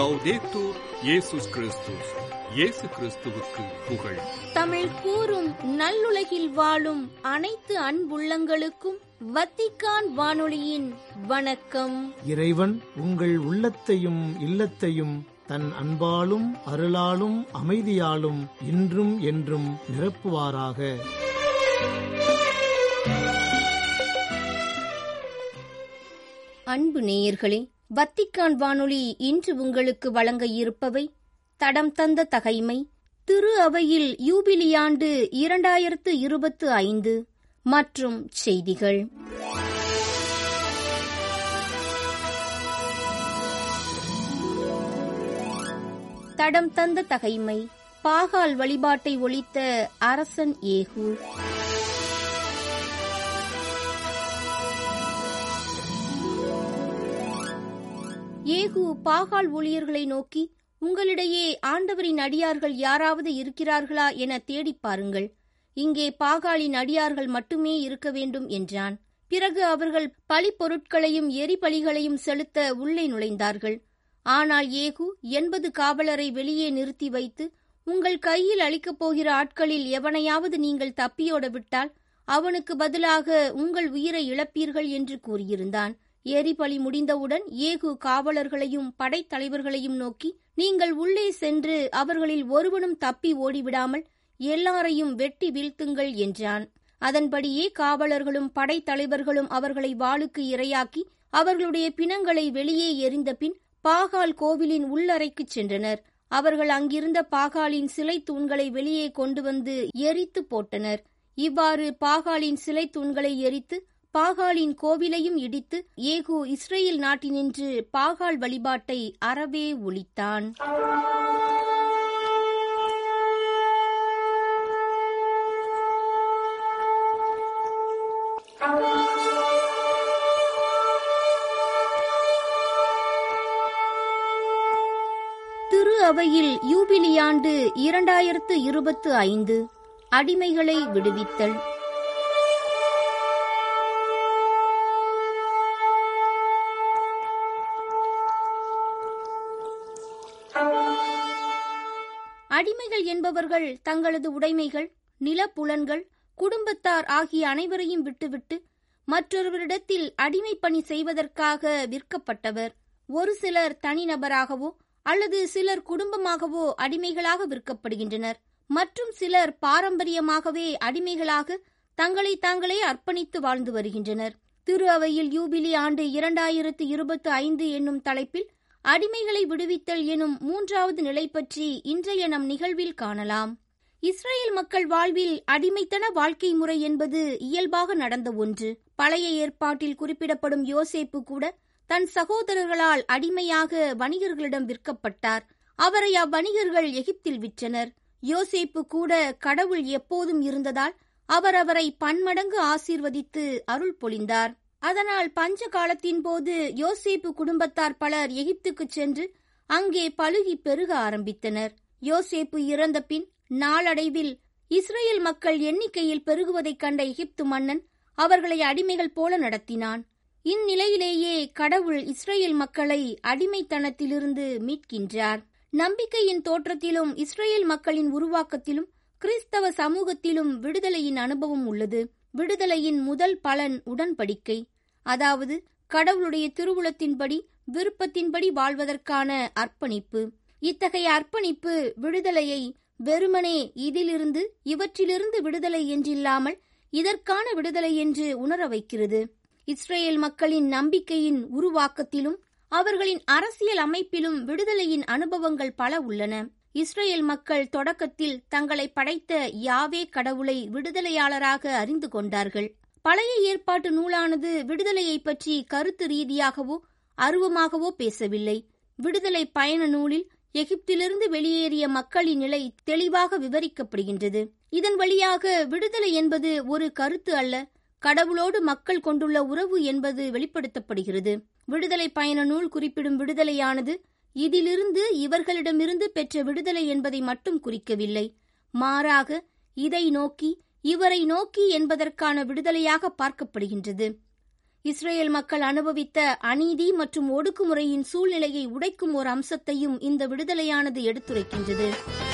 லவ்தேத்தூர் இயேசுஸ் கிறிஸ்துஸ் இயேசு கிறிஸ்துவுக்கு புகழ் தமிழ் கூறும் நல்லுலகில் வாழும் அனைத்து அன்புள்ளங்களுக்கும் வத்திக்கான் வானொலியின் வணக்கம் இறைவன் உங்கள் உள்ளத்தையும் இல்லத்தையும் தன் அன்பாலும் அருளாலும் அமைதியாலும் இன்றும் என்றும் நிரப்புவாராக அன்பு நேயர்களே வத்திக்கான் வானொலி இன்று உங்களுக்கு வழங்க இருப்பவை தடம் தந்த தகைமை திரு அவையில் யூபிலியாண்டு இரண்டாயிரத்து இருபத்து ஐந்து மற்றும் செய்திகள் தடம் தந்த தகைமை பாகால் வழிபாட்டை ஒழித்த அரசன் ஏகு ஏகு பாகால் ஊழியர்களை நோக்கி உங்களிடையே ஆண்டவரின் அடியார்கள் யாராவது இருக்கிறார்களா என தேடிப் பாருங்கள் இங்கே பாகாலின் அடியார்கள் மட்டுமே இருக்க வேண்டும் என்றான் பிறகு அவர்கள் பழிப்பொருட்களையும் எரிபலிகளையும் செலுத்த உள்ளே நுழைந்தார்கள் ஆனால் ஏகு எண்பது காவலரை வெளியே நிறுத்தி வைத்து உங்கள் கையில் அளிக்கப் போகிற ஆட்களில் எவனையாவது நீங்கள் தப்பியோட விட்டால் அவனுக்கு பதிலாக உங்கள் உயிரை இழப்பீர்கள் என்று கூறியிருந்தான் எரிபலி முடிந்தவுடன் ஏகு காவலர்களையும் படைத்தலைவர்களையும் நோக்கி நீங்கள் உள்ளே சென்று அவர்களில் ஒருவனும் தப்பி ஓடிவிடாமல் எல்லாரையும் வெட்டி வீழ்த்துங்கள் என்றான் அதன்படியே காவலர்களும் படைத்தலைவர்களும் அவர்களை வாளுக்கு இரையாக்கி அவர்களுடைய பிணங்களை வெளியே எறிந்த பின் பாகால் கோவிலின் உள்ளறைக்குச் சென்றனர் அவர்கள் அங்கிருந்த பாகாலின் சிலை தூண்களை வெளியே கொண்டு வந்து எரித்து போட்டனர் இவ்வாறு பாகாலின் சிலை தூண்களை எரித்து பாகாலின் கோவிலையும் இடித்து ஏகு இஸ்ரேல் நாட்டினின்று பாகால் வழிபாட்டை அறவே ஒழித்தான் திரு அவையில் யூபிலியாண்டு இரண்டாயிரத்து இருபத்து ஐந்து அடிமைகளை விடுவித்தல் அடிமைகள் என்பவர்கள் தங்களது உடைமைகள் நிலப்புலன்கள் குடும்பத்தார் ஆகிய அனைவரையும் விட்டுவிட்டு மற்றொருவரிடத்தில் அடிமை பணி செய்வதற்காக விற்கப்பட்டவர் ஒரு சிலர் தனிநபராகவோ அல்லது சிலர் குடும்பமாகவோ அடிமைகளாக விற்கப்படுகின்றனர் மற்றும் சிலர் பாரம்பரியமாகவே அடிமைகளாக தங்களை தாங்களே அர்ப்பணித்து வாழ்ந்து வருகின்றனர் திரு அவையில் யூபிலி ஆண்டு இரண்டாயிரத்து இருபத்தி ஐந்து என்னும் தலைப்பில் அடிமைகளை விடுவித்தல் எனும் மூன்றாவது நிலை பற்றி இன்றைய நம் நிகழ்வில் காணலாம் இஸ்ரேல் மக்கள் வாழ்வில் அடிமைத்தன வாழ்க்கை முறை என்பது இயல்பாக நடந்த ஒன்று பழைய ஏற்பாட்டில் குறிப்பிடப்படும் யோசேப்பு கூட தன் சகோதரர்களால் அடிமையாக வணிகர்களிடம் விற்கப்பட்டார் அவரை அவ்வணிகர்கள் எகிப்தில் விற்றனர் யோசேப்பு கூட கடவுள் எப்போதும் இருந்ததால் அவர் அவரை பன்மடங்கு ஆசீர்வதித்து அருள் பொழிந்தார் அதனால் பஞ்ச காலத்தின் போது யோசேப்பு குடும்பத்தார் பலர் எகிப்துக்கு சென்று அங்கே பழுகி பெருக ஆரம்பித்தனர் யோசேப்பு இறந்த பின் நாளடைவில் இஸ்ரேல் மக்கள் எண்ணிக்கையில் பெருகுவதைக் கண்ட எகிப்து மன்னன் அவர்களை அடிமைகள் போல நடத்தினான் இந்நிலையிலேயே கடவுள் இஸ்ரேல் மக்களை அடிமைத்தனத்திலிருந்து மீட்கின்றார் நம்பிக்கையின் தோற்றத்திலும் இஸ்ரேல் மக்களின் உருவாக்கத்திலும் கிறிஸ்தவ சமூகத்திலும் விடுதலையின் அனுபவம் உள்ளது விடுதலையின் முதல் பலன் உடன்படிக்கை அதாவது கடவுளுடைய திருவுளத்தின்படி விருப்பத்தின்படி வாழ்வதற்கான அர்ப்பணிப்பு இத்தகைய அர்ப்பணிப்பு விடுதலையை வெறுமனே இதிலிருந்து இவற்றிலிருந்து விடுதலை என்றில்லாமல் இதற்கான விடுதலை என்று உணர வைக்கிறது இஸ்ரேல் மக்களின் நம்பிக்கையின் உருவாக்கத்திலும் அவர்களின் அரசியல் அமைப்பிலும் விடுதலையின் அனுபவங்கள் பல உள்ளன இஸ்ரேல் மக்கள் தொடக்கத்தில் தங்களை படைத்த யாவே கடவுளை விடுதலையாளராக அறிந்து கொண்டார்கள் பழைய ஏற்பாட்டு நூலானது விடுதலையை பற்றி கருத்து ரீதியாகவோ அருவமாகவோ பேசவில்லை விடுதலை பயண நூலில் எகிப்திலிருந்து வெளியேறிய மக்களின் நிலை தெளிவாக விவரிக்கப்படுகின்றது இதன் வழியாக விடுதலை என்பது ஒரு கருத்து அல்ல கடவுளோடு மக்கள் கொண்டுள்ள உறவு என்பது வெளிப்படுத்தப்படுகிறது விடுதலை பயண நூல் குறிப்பிடும் விடுதலையானது இதிலிருந்து இவர்களிடமிருந்து பெற்ற விடுதலை என்பதை மட்டும் குறிக்கவில்லை மாறாக இதை நோக்கி இவரை நோக்கி என்பதற்கான விடுதலையாக பார்க்கப்படுகின்றது இஸ்ரேல் மக்கள் அனுபவித்த அநீதி மற்றும் ஒடுக்குமுறையின் சூழ்நிலையை உடைக்கும் ஒரு அம்சத்தையும் இந்த விடுதலையானது எடுத்துரைக்கின்றது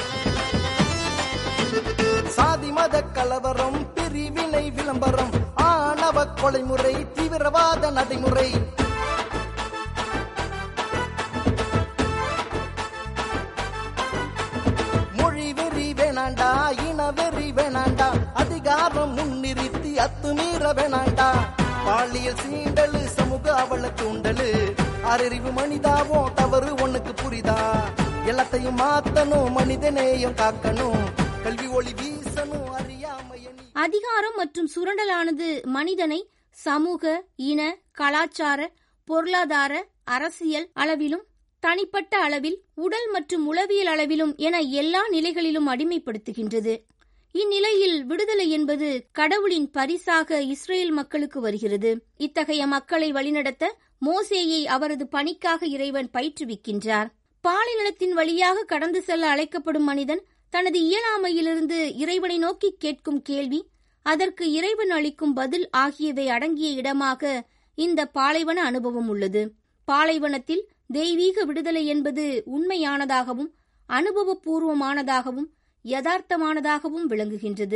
சாதி மத கலவரம் பிரிவினை விளம்பரம் ஆணவ கொலைமுறை தீவிரவாத நடைமுறை மொழி வெறி வேணாண்டா இன வெறி வேணாண்டா அதிகாரம் முன்னிறுத்தி அத்துமீற வேணாண்டா பாலியல் சீண்டலு சமூக அவள தூண்டலு அறிவு மனிதாவோ தவறு ஒண்ணுக்கு புரிதா எல்லாத்தையும் மாத்தணும் மனிதநேயம் காக்கணும் கல்வி ஒளி வீசணும் அறியாமையனி அதிகாரம் மற்றும் சுரண்டலானது மனிதனை சமூக இன கலாச்சார பொருளாதார அரசியல் அளவிலும் தனிப்பட்ட அளவில் உடல் மற்றும் உளவியல் அளவிலும் என எல்லா நிலைகளிலும் அடிமைப்படுத்துகின்றது இந்நிலையில் விடுதலை என்பது கடவுளின் பரிசாக இஸ்ரேல் மக்களுக்கு வருகிறது இத்தகைய மக்களை வழிநடத்த மோசேயை அவரது பணிக்காக இறைவன் பயிற்றுவிக்கின்றார் பாலைநிலத்தின் வழியாக கடந்து செல்ல அழைக்கப்படும் மனிதன் தனது இயலாமையிலிருந்து இறைவனை நோக்கி கேட்கும் கேள்வி அதற்கு இறைவன் அளிக்கும் பதில் ஆகியவை அடங்கிய இடமாக இந்த பாலைவன அனுபவம் உள்ளது பாலைவனத்தில் தெய்வீக விடுதலை என்பது உண்மையானதாகவும் அனுபவபூர்வமானதாகவும் யதார்த்தமானதாகவும் விளங்குகின்றது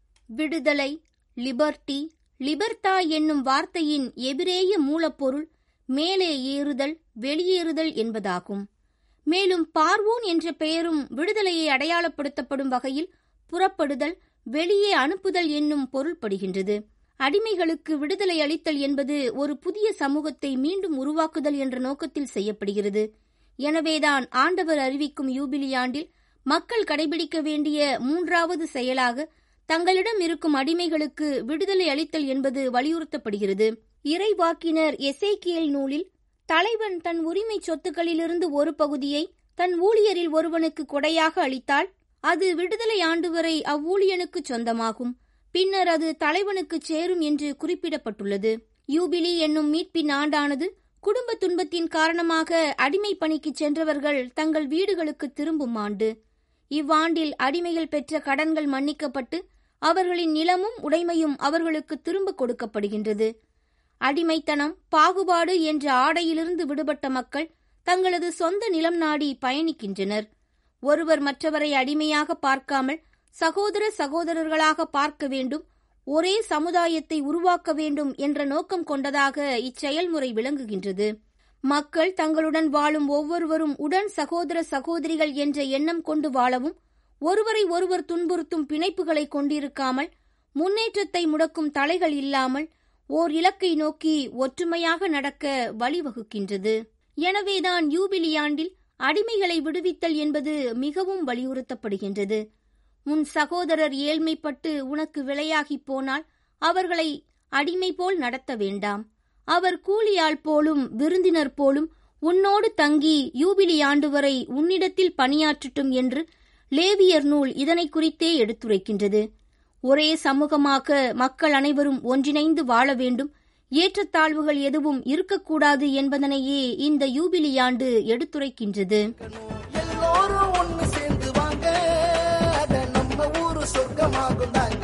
விடுதலை லிபர்டி லிபர்தா என்னும் வார்த்தையின் எபிரேய மூலப்பொருள் மேலே ஏறுதல் வெளியேறுதல் என்பதாகும் மேலும் பார்வோன் என்ற பெயரும் விடுதலையை அடையாளப்படுத்தப்படும் வகையில் புறப்படுதல் வெளியே அனுப்புதல் என்னும் பொருள்படுகின்றது அடிமைகளுக்கு விடுதலை அளித்தல் என்பது ஒரு புதிய சமூகத்தை மீண்டும் உருவாக்குதல் என்ற நோக்கத்தில் செய்யப்படுகிறது எனவேதான் ஆண்டவர் அறிவிக்கும் யூபிலி ஆண்டில் மக்கள் கடைபிடிக்க வேண்டிய மூன்றாவது செயலாக தங்களிடம் இருக்கும் அடிமைகளுக்கு விடுதலை அளித்தல் என்பது வலியுறுத்தப்படுகிறது இறைவாக்கினர் எசேக்கியல் நூலில் தலைவன் தன் உரிமை சொத்துக்களிலிருந்து ஒரு பகுதியை தன் ஊழியரில் ஒருவனுக்கு கொடையாக அளித்தால் அது விடுதலை ஆண்டு வரை அவ்வூழியனுக்கு சொந்தமாகும் பின்னர் அது தலைவனுக்கு சேரும் என்று குறிப்பிடப்பட்டுள்ளது யூபிலி என்னும் மீட்பின் ஆண்டானது குடும்ப துன்பத்தின் காரணமாக அடிமை பணிக்கு சென்றவர்கள் தங்கள் வீடுகளுக்கு திரும்பும் ஆண்டு இவ்வாண்டில் அடிமைகள் பெற்ற கடன்கள் மன்னிக்கப்பட்டு அவர்களின் நிலமும் உடைமையும் அவர்களுக்கு திரும்ப கொடுக்கப்படுகின்றது அடிமைத்தனம் பாகுபாடு என்ற ஆடையிலிருந்து விடுபட்ட மக்கள் தங்களது சொந்த நிலம் நாடி பயணிக்கின்றனர் ஒருவர் மற்றவரை அடிமையாக பார்க்காமல் சகோதர சகோதரர்களாக பார்க்க வேண்டும் ஒரே சமுதாயத்தை உருவாக்க வேண்டும் என்ற நோக்கம் கொண்டதாக இச்செயல்முறை விளங்குகின்றது மக்கள் தங்களுடன் வாழும் ஒவ்வொருவரும் உடன் சகோதர சகோதரிகள் என்ற எண்ணம் கொண்டு வாழவும் ஒருவரை ஒருவர் துன்புறுத்தும் பிணைப்புகளை கொண்டிருக்காமல் முன்னேற்றத்தை முடக்கும் தலைகள் இல்லாமல் ஓர் இலக்கை நோக்கி ஒற்றுமையாக நடக்க வழிவகுக்கின்றது எனவேதான் யூபிலி ஆண்டில் அடிமைகளை விடுவித்தல் என்பது மிகவும் வலியுறுத்தப்படுகின்றது உன் சகோதரர் ஏழ்மைப்பட்டு உனக்கு விலையாகிப் போனால் அவர்களை அடிமை போல் நடத்த வேண்டாம் அவர் கூலியாள் போலும் விருந்தினர் போலும் உன்னோடு தங்கி யூபிலி ஆண்டு வரை உன்னிடத்தில் பணியாற்றட்டும் என்று லேவியர் நூல் இதனை குறித்தே எடுத்துரைக்கின்றது ஒரே சமூகமாக மக்கள் அனைவரும் ஒன்றிணைந்து வாழ வேண்டும் ஏற்றத்தாழ்வுகள் எதுவும் இருக்கக்கூடாது என்பதனையே இந்த யூபிலி ஆண்டு எடுத்துரைக்கின்றது எல்லோரும் ஒண்ணு சேர்ந்து வாங்க அத நம்ம ஊரு சொர்க்கமாகும் தாங்க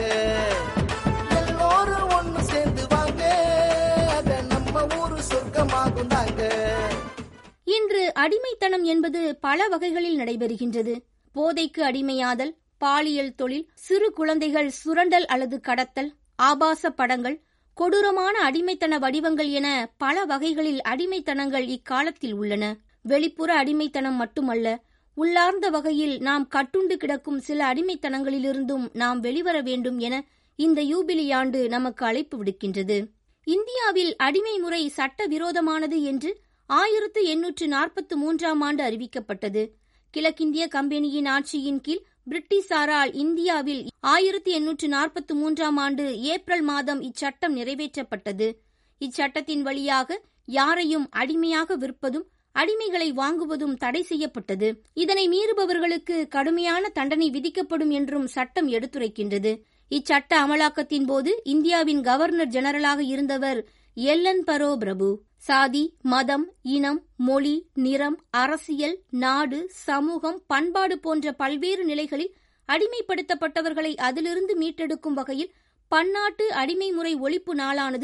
எல்லோரும் ஒண்ணு சேர்ந்து வாங்க அத நம்ம ஊரு சொர்க்கமாகும் தாங்க இன்று அடிமைத்தனம் என்பது பல வகைகளில் நடைபெறுகின்றது போதைக்கு அடிமையாதல் பாலியல் தொழில் சிறு குழந்தைகள் சுரண்டல் அல்லது கடத்தல் ஆபாச படங்கள் கொடூரமான அடிமைத்தன வடிவங்கள் என பல வகைகளில் அடிமைத்தனங்கள் இக்காலத்தில் உள்ளன வெளிப்புற அடிமைத்தனம் மட்டுமல்ல உள்ளார்ந்த வகையில் நாம் கட்டுண்டு கிடக்கும் சில அடிமைத்தனங்களிலிருந்தும் நாம் வெளிவர வேண்டும் என இந்த யூபிலி ஆண்டு நமக்கு அழைப்பு விடுக்கின்றது இந்தியாவில் அடிமை முறை சட்ட விரோதமானது என்று ஆயிரத்து எண்ணூற்று நாற்பத்து மூன்றாம் ஆண்டு அறிவிக்கப்பட்டது கிழக்கிந்திய கம்பெனியின் ஆட்சியின் கீழ் பிரிட்டிஷாரால் இந்தியாவில் ஆயிரத்தி எண்ணூற்று நாற்பத்தி மூன்றாம் ஆண்டு ஏப்ரல் மாதம் இச்சட்டம் நிறைவேற்றப்பட்டது இச்சட்டத்தின் வழியாக யாரையும் அடிமையாக விற்பதும் அடிமைகளை வாங்குவதும் தடை செய்யப்பட்டது இதனை மீறுபவர்களுக்கு கடுமையான தண்டனை விதிக்கப்படும் என்றும் சட்டம் எடுத்துரைக்கின்றது இச்சட்ட அமலாக்கத்தின் போது இந்தியாவின் கவர்னர் ஜெனரலாக இருந்தவர் எல்லன் பரோ பிரபு சாதி மதம் இனம் மொழி நிறம் அரசியல் நாடு சமூகம் பண்பாடு போன்ற பல்வேறு நிலைகளில் அடிமைப்படுத்தப்பட்டவர்களை அதிலிருந்து மீட்டெடுக்கும் வகையில் பன்னாட்டு அடிமை முறை ஒழிப்பு நாளானது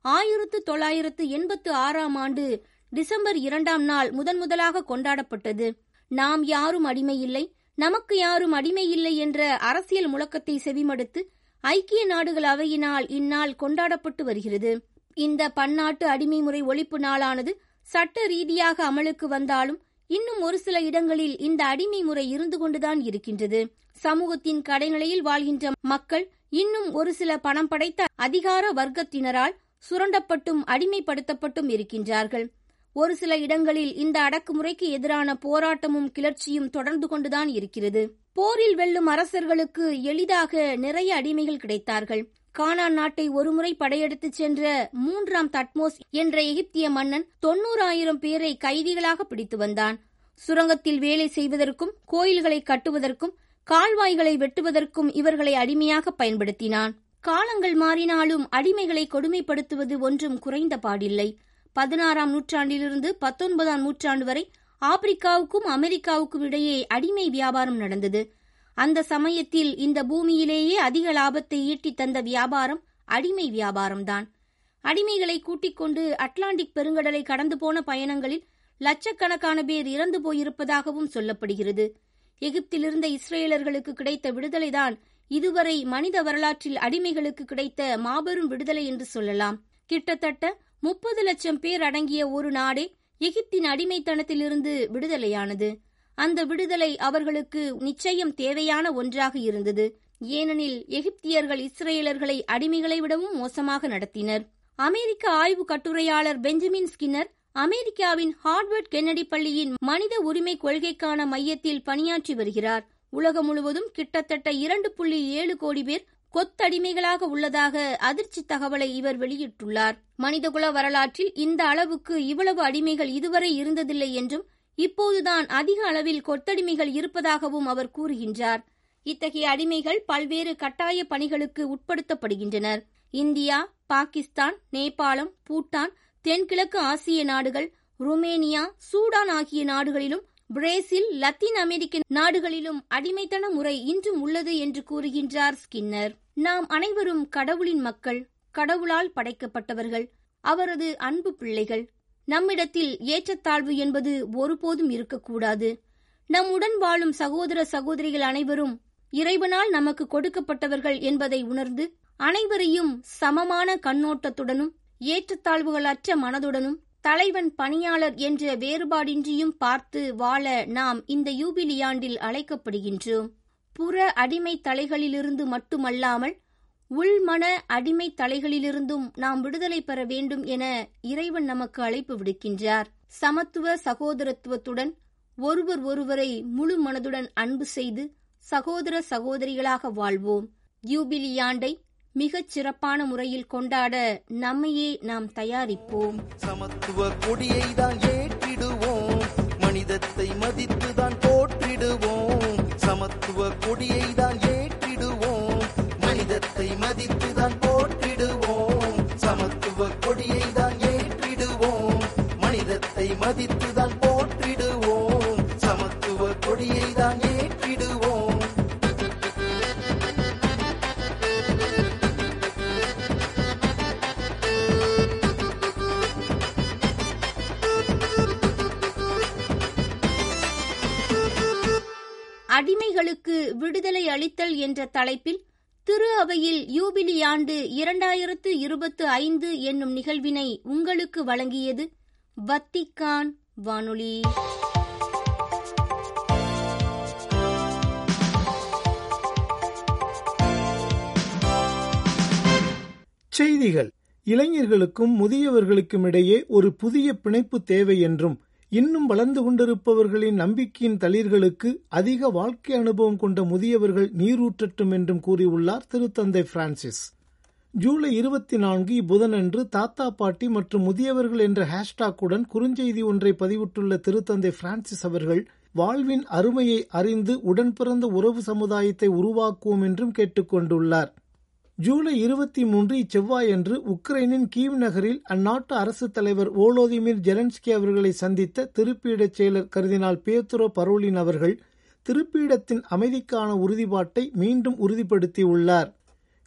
ஆயிரத்து தொள்ளாயிரத்து எண்பத்து ஆறாம் ஆண்டு டிசம்பர் இரண்டாம் நாள் முதன் முதலாக கொண்டாடப்பட்டது நாம் யாரும் அடிமை இல்லை நமக்கு யாரும் அடிமை இல்லை என்ற அரசியல் முழக்கத்தை செவிமடுத்து ஐக்கிய நாடுகள் அவையினால் இந்நாள் கொண்டாடப்பட்டு வருகிறது இந்த பன்னாட்டு அடிமை முறை ஒழிப்பு நாளானது சட்ட ரீதியாக அமலுக்கு வந்தாலும் இன்னும் ஒரு சில இடங்களில் இந்த அடிமை முறை இருந்து கொண்டுதான் இருக்கின்றது சமூகத்தின் கடைநிலையில் வாழ்கின்ற மக்கள் இன்னும் ஒரு சில பணம் படைத்த அதிகார வர்க்கத்தினரால் சுரண்டப்பட்டும் அடிமைப்படுத்தப்பட்டும் இருக்கின்றார்கள் ஒரு சில இடங்களில் இந்த அடக்குமுறைக்கு எதிரான போராட்டமும் கிளர்ச்சியும் தொடர்ந்து கொண்டுதான் இருக்கிறது போரில் வெல்லும் அரசர்களுக்கு எளிதாக நிறைய அடிமைகள் கிடைத்தார்கள் கானான் நாட்டை ஒருமுறை படையெடுத்துச் சென்ற மூன்றாம் தட்மோஸ் என்ற எகிப்திய மன்னன் தொன்னூறாயிரம் பேரை கைதிகளாக பிடித்து வந்தான் சுரங்கத்தில் வேலை செய்வதற்கும் கோயில்களை கட்டுவதற்கும் கால்வாய்களை வெட்டுவதற்கும் இவர்களை அடிமையாக பயன்படுத்தினான் காலங்கள் மாறினாலும் அடிமைகளை கொடுமைப்படுத்துவது ஒன்றும் குறைந்த பாடில்லை பதினாறாம் நூற்றாண்டிலிருந்து பத்தொன்பதாம் நூற்றாண்டு வரை ஆப்பிரிக்காவுக்கும் அமெரிக்காவுக்கும் இடையே அடிமை வியாபாரம் நடந்தது அந்த சமயத்தில் இந்த பூமியிலேயே அதிக லாபத்தை ஈட்டி தந்த வியாபாரம் அடிமை வியாபாரம்தான் அடிமைகளை கூட்டிக் கொண்டு அட்லாண்டிக் பெருங்கடலை கடந்து போன பயணங்களில் லட்சக்கணக்கான பேர் இறந்து போயிருப்பதாகவும் சொல்லப்படுகிறது எகிப்திலிருந்த இஸ்ரேலர்களுக்கு கிடைத்த விடுதலைதான் இதுவரை மனித வரலாற்றில் அடிமைகளுக்கு கிடைத்த மாபெரும் விடுதலை என்று சொல்லலாம் கிட்டத்தட்ட முப்பது லட்சம் பேர் அடங்கிய ஒரு நாடே எகிப்தின் அடிமைத்தனத்திலிருந்து விடுதலையானது அந்த விடுதலை அவர்களுக்கு நிச்சயம் தேவையான ஒன்றாக இருந்தது ஏனெனில் எகிப்தியர்கள் இஸ்ரேலர்களை அடிமைகளை விடவும் மோசமாக நடத்தினர் அமெரிக்க ஆய்வு கட்டுரையாளர் பெஞ்சமின் ஸ்கின்னர் அமெரிக்காவின் ஹார்வர்ட் கென்னடி பள்ளியின் மனித உரிமை கொள்கைக்கான மையத்தில் பணியாற்றி வருகிறார் உலகம் முழுவதும் கிட்டத்தட்ட இரண்டு புள்ளி ஏழு கோடி பேர் கொத்தடிமைகளாக உள்ளதாக அதிர்ச்சி தகவலை இவர் வெளியிட்டுள்ளார் மனிதகுல வரலாற்றில் இந்த அளவுக்கு இவ்வளவு அடிமைகள் இதுவரை இருந்ததில்லை என்றும் இப்போதுதான் அதிக அளவில் கொத்தடிமைகள் இருப்பதாகவும் அவர் கூறுகின்றார் இத்தகைய அடிமைகள் பல்வேறு கட்டாய பணிகளுக்கு உட்படுத்தப்படுகின்றனர் இந்தியா பாகிஸ்தான் நேபாளம் பூட்டான் தென்கிழக்கு ஆசிய நாடுகள் ருமேனியா சூடான் ஆகிய நாடுகளிலும் பிரேசில் லத்தீன் அமெரிக்க நாடுகளிலும் அடிமைத்தன முறை இன்றும் உள்ளது என்று கூறுகின்றார் ஸ்கின்னர் நாம் அனைவரும் கடவுளின் மக்கள் கடவுளால் படைக்கப்பட்டவர்கள் அவரது அன்பு பிள்ளைகள் நம்மிடத்தில் ஏற்றத்தாழ்வு என்பது ஒருபோதும் இருக்கக்கூடாது நம்முடன் வாழும் சகோதர சகோதரிகள் அனைவரும் இறைவனால் நமக்கு கொடுக்கப்பட்டவர்கள் என்பதை உணர்ந்து அனைவரையும் சமமான கண்ணோட்டத்துடனும் ஏற்றத்தாழ்வுகளற்ற மனதுடனும் தலைவன் பணியாளர் என்ற வேறுபாடின்றியும் பார்த்து வாழ நாம் இந்த யூபிலியாண்டில் அழைக்கப்படுகின்றோம் புற அடிமை தலைகளிலிருந்து மட்டுமல்லாமல் உள்மன அடிமை தலைகளிலிருந்தும் நாம் விடுதலை பெற வேண்டும் என இறைவன் நமக்கு அழைப்பு விடுக்கின்றார் சமத்துவ சகோதரத்துவத்துடன் ஒருவர் ஒருவரை முழு மனதுடன் அன்பு செய்து சகோதர சகோதரிகளாக வாழ்வோம் யூபிலியாண்டை மிகச் சிறப்பான முறையில் கொண்டாட நம்மையே நாம் தயாரிப்போம் சமத்துவ கொடியை தான் ஏற்றிடுவோம் மனிதத்தை மதித்து தான் போற்றிடுவோம் சமத்துவ கொடியை தான் ஏற்றிடுவோம் மனிதத்தை மதித்து தான் போற்றிடுவோம் சமத்துவ கொடியை தான் ஏற்றிடுவோம் மனிதத்தை மதித்து தான் போற்றிடுவோம் சமத்துவ கொடியை தான் ஏற்றிடுவோம் அடிமைகளுக்கு விடுதலை அளித்தல் என்ற தலைப்பில் திரு அவையில் யூபிலி ஆண்டு இரண்டாயிரத்து இருபத்து ஐந்து என்னும் நிகழ்வினை உங்களுக்கு வழங்கியது வத்திக்கான் வானொலி செய்திகள் இளைஞர்களுக்கும் முதியவர்களுக்கும் இடையே ஒரு புதிய பிணைப்பு தேவை என்றும் இன்னும் வளர்ந்து கொண்டிருப்பவர்களின் நம்பிக்கையின் தளிர்களுக்கு அதிக வாழ்க்கை அனுபவம் கொண்ட முதியவர்கள் நீரூற்றட்டும் என்றும் கூறியுள்ளார் திருத்தந்தை பிரான்சிஸ் ஜூலை இருபத்தி நான்கு இப்புதனன்று தாத்தா பாட்டி மற்றும் முதியவர்கள் என்ற ஹேஷ்டாக்குடன் குறுஞ்செய்தி ஒன்றை பதிவிட்டுள்ள திருத்தந்தை பிரான்சிஸ் அவர்கள் வாழ்வின் அருமையை அறிந்து உடன் பிறந்த உறவு சமுதாயத்தை உருவாக்குவோம் என்றும் கேட்டுக்கொண்டுள்ளார் ஜூலை இருபத்தி மூன்று இச்செவ்வாயன்று உக்ரைனின் கீவ் நகரில் அந்நாட்டு அரசுத் தலைவர் ஓலோதிமிர் ஜெலன்ஸ்கி அவர்களை சந்தித்த திருப்பீடச் செயலர் கருதினால் பேத்துரோ பரோலின் அவர்கள் திருப்பீடத்தின் அமைதிக்கான உறுதிப்பாட்டை மீண்டும் உறுதிப்படுத்தியுள்ளார்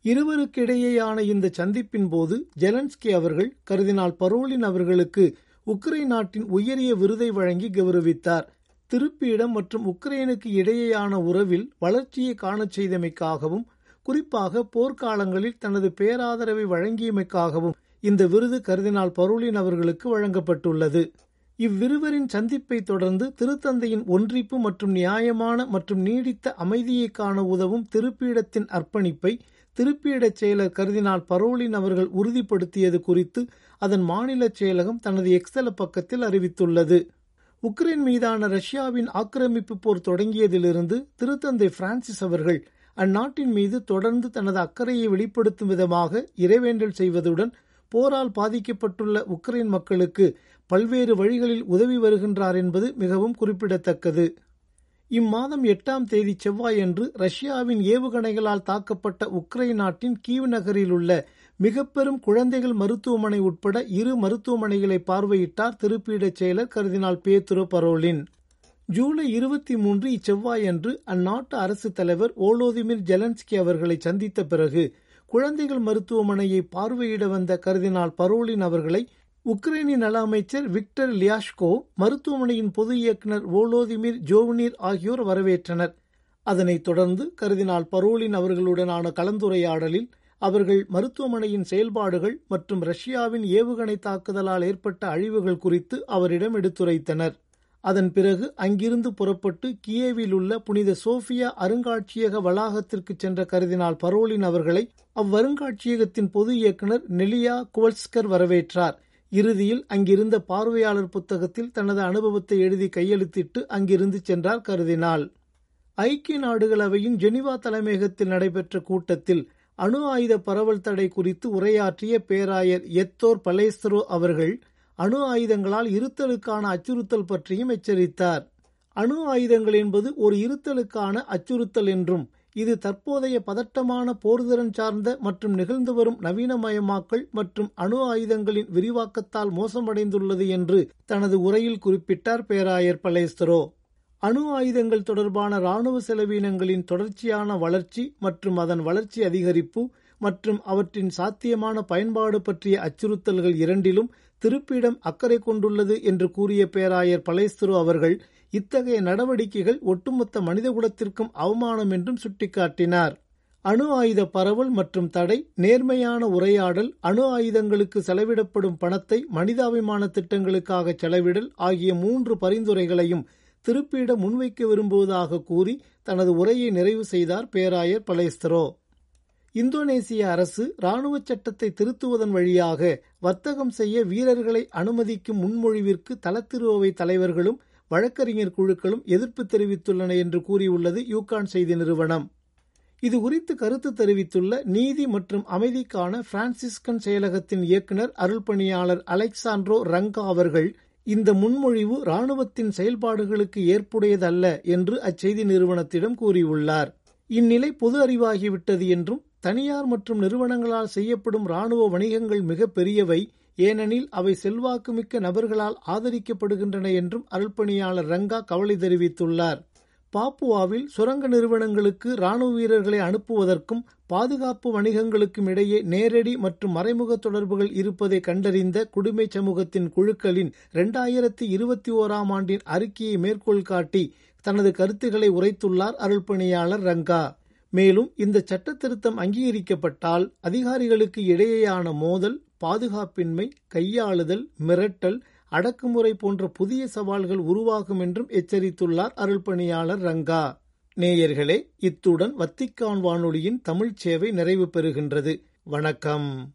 இருவருக்கிடையேயான இந்த சந்திப்பின் போது ஜெலன்ஸ்கி அவர்கள் கருதினால் பரோலின் அவர்களுக்கு உக்ரைன் நாட்டின் உயரிய விருதை வழங்கி கௌரவித்தார் திருப்பியிடம் மற்றும் உக்ரைனுக்கு இடையேயான உறவில் வளர்ச்சியை காணச் செய்தமைக்காகவும் குறிப்பாக போர்க்காலங்களில் தனது பேராதரவை வழங்கியமைக்காகவும் இந்த விருது கருதினால் பரோலின் அவர்களுக்கு வழங்கப்பட்டுள்ளது இவ்விருவரின் சந்திப்பை தொடர்ந்து திருத்தந்தையின் ஒன்றிப்பு மற்றும் நியாயமான மற்றும் நீடித்த அமைதியை காண உதவும் திருப்பீடத்தின் அர்ப்பணிப்பை திருப்பீடச் செயலர் கருதினால் பரோலின் அவர்கள் உறுதிப்படுத்தியது குறித்து அதன் மாநில செயலகம் தனது எக்ஸல பக்கத்தில் அறிவித்துள்ளது உக்ரைன் மீதான ரஷ்யாவின் ஆக்கிரமிப்பு போர் தொடங்கியதிலிருந்து திருத்தந்தை பிரான்சிஸ் அவர்கள் அந்நாட்டின் மீது தொடர்ந்து தனது அக்கறையை வெளிப்படுத்தும் விதமாக இறைவேண்டல் செய்வதுடன் போரால் பாதிக்கப்பட்டுள்ள உக்ரைன் மக்களுக்கு பல்வேறு வழிகளில் உதவி வருகின்றார் என்பது மிகவும் குறிப்பிடத்தக்கது இம்மாதம் எட்டாம் தேதி செவ்வாயன்று ரஷ்யாவின் ஏவுகணைகளால் தாக்கப்பட்ட உக்ரைன் நாட்டின் கீவ் நகரில் உள்ள மிக பெரும் குழந்தைகள் மருத்துவமனை உட்பட இரு மருத்துவமனைகளை பார்வையிட்டார் திருப்பீடச் செயலர் கருதினால் பேத்துரோ பரோலின் ஜூலை இருபத்தி மூன்று இச்செவ்வாயன்று அந்நாட்டு அரசு தலைவர் ஓலோதிமிர் ஜெலன்ஸ்கி அவர்களை சந்தித்த பிறகு குழந்தைகள் மருத்துவமனையை பார்வையிட வந்த கருதினால் பரோலின் அவர்களை உக்ரைனின் நல அமைச்சர் விக்டர் லியாஷ்கோ மருத்துவமனையின் பொது இயக்குநர் ஓலோதிமிர் ஜோவ்னீர் ஆகியோர் வரவேற்றனர் அதனைத் தொடர்ந்து கருதினால் பரோலின் அவர்களுடனான கலந்துரையாடலில் அவர்கள் மருத்துவமனையின் செயல்பாடுகள் மற்றும் ரஷ்யாவின் ஏவுகணை தாக்குதலால் ஏற்பட்ட அழிவுகள் குறித்து அவரிடம் எடுத்துரைத்தனர் அதன் பிறகு அங்கிருந்து புறப்பட்டு கியேவில் உள்ள புனித சோஃபியா அருங்காட்சியக வளாகத்திற்கு சென்ற கருதினால் பரோலின் அவர்களை அவ்வருங்காட்சியகத்தின் பொது இயக்குநர் நெலியா குவல்ஸ்கர் வரவேற்றார் இறுதியில் அங்கிருந்த பார்வையாளர் புத்தகத்தில் தனது அனுபவத்தை எழுதி கையெழுத்திட்டு அங்கிருந்து சென்றார் கருதினால் ஐக்கிய நாடுகள் அவையின் ஜெனிவா தலைமையகத்தில் நடைபெற்ற கூட்டத்தில் அணு ஆயுத பரவல் தடை குறித்து உரையாற்றிய பேராயர் எத்தோர் பலேஸ்தரோ அவர்கள் அணு ஆயுதங்களால் இருத்தலுக்கான அச்சுறுத்தல் பற்றியும் எச்சரித்தார் அணு ஆயுதங்கள் என்பது ஒரு இருத்தலுக்கான அச்சுறுத்தல் என்றும் இது தற்போதைய பதட்டமான போர்திறன் சார்ந்த மற்றும் நிகழ்ந்து வரும் நவீனமயமாக்கல் மற்றும் அணு ஆயுதங்களின் விரிவாக்கத்தால் மோசமடைந்துள்ளது என்று தனது உரையில் குறிப்பிட்டார் பேராயர் பலேஸ்தரோ அணு ஆயுதங்கள் தொடர்பான ராணுவ செலவீனங்களின் தொடர்ச்சியான வளர்ச்சி மற்றும் அதன் வளர்ச்சி அதிகரிப்பு மற்றும் அவற்றின் சாத்தியமான பயன்பாடு பற்றிய அச்சுறுத்தல்கள் இரண்டிலும் திருப்பிடம் அக்கறை கொண்டுள்ளது என்று கூறிய பேராயர் பலேஸ்தரோ அவர்கள் இத்தகைய நடவடிக்கைகள் ஒட்டுமொத்த மனிதகுலத்திற்கும் அவமானம் என்றும் சுட்டிக்காட்டினார் அணு ஆயுத பரவல் மற்றும் தடை நேர்மையான உரையாடல் அணு ஆயுதங்களுக்கு செலவிடப்படும் பணத்தை மனிதாபிமான திட்டங்களுக்காக செலவிடல் ஆகிய மூன்று பரிந்துரைகளையும் திருப்பிட முன்வைக்க விரும்புவதாக கூறி தனது உரையை நிறைவு செய்தார் பேராயர் பலேஸ்தரோ இந்தோனேசிய அரசு ராணுவ சட்டத்தை திருத்துவதன் வழியாக வர்த்தகம் செய்ய வீரர்களை அனுமதிக்கும் முன்மொழிவிற்கு தலத்திருவை தலைவர்களும் வழக்கறிஞர் குழுக்களும் எதிர்ப்பு தெரிவித்துள்ளன என்று கூறியுள்ளது யூகான் செய்தி நிறுவனம் இது குறித்து கருத்து தெரிவித்துள்ள நீதி மற்றும் அமைதிக்கான பிரான்சிஸ்கன் செயலகத்தின் இயக்குநர் அருள்பணியாளர் அலெக்சாண்ட்ரோ ரங்கா அவர்கள் இந்த முன்மொழிவு ராணுவத்தின் செயல்பாடுகளுக்கு ஏற்புடையதல்ல என்று அச்செய்தி நிறுவனத்திடம் கூறியுள்ளார் இந்நிலை பொது அறிவாகிவிட்டது என்றும் தனியார் மற்றும் நிறுவனங்களால் செய்யப்படும் ராணுவ வணிகங்கள் மிக பெரியவை ஏனெனில் அவை செல்வாக்குமிக்க நபர்களால் ஆதரிக்கப்படுகின்றன என்றும் அருள்பணியாளர் ரங்கா கவலை தெரிவித்துள்ளார் பாப்புவாவில் சுரங்க நிறுவனங்களுக்கு ராணுவ வீரர்களை அனுப்புவதற்கும் பாதுகாப்பு வணிகங்களுக்கும் இடையே நேரடி மற்றும் மறைமுக தொடர்புகள் இருப்பதை கண்டறிந்த குடிமை சமூகத்தின் குழுக்களின் இரண்டாயிரத்தி இருபத்தி ஓராம் ஆண்டின் அறிக்கையை மேற்கோள் காட்டி தனது கருத்துக்களை உரைத்துள்ளார் அருள்பணியாளர் ரங்கா மேலும் இந்த சட்ட திருத்தம் அங்கீகரிக்கப்பட்டால் அதிகாரிகளுக்கு இடையேயான மோதல் பாதுகாப்பின்மை கையாளுதல் மிரட்டல் அடக்குமுறை போன்ற புதிய சவால்கள் உருவாகும் என்றும் எச்சரித்துள்ளார் அருள்பணியாளர் ரங்கா நேயர்களே இத்துடன் வத்திக்கான் வானொலியின் தமிழ்ச் சேவை நிறைவு பெறுகின்றது வணக்கம்